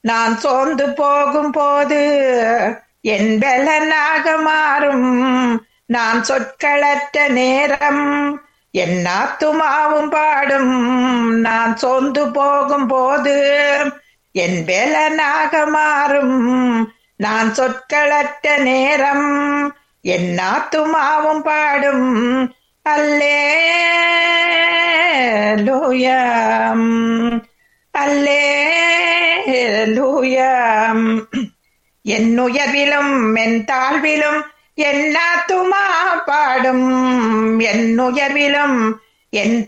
நான் சோர்ந்து போகும் போது என் பலனாக மாறும் நான் சொற்களற்ற நேரம் என் ஆத்துமாவும் பாடும் நான் சோர்ந்து போகும் போது என் பலனாக மாறும் நான் சொற்களற்ற நேரம் என் ஆத்துமாவும் பாடும் அல்லே லூயம் அல்லே லூயம் என் உயர்விலும் என் தாழ்விலும் என் ஆத்துமா பாடும் என் உயர்விலும் என்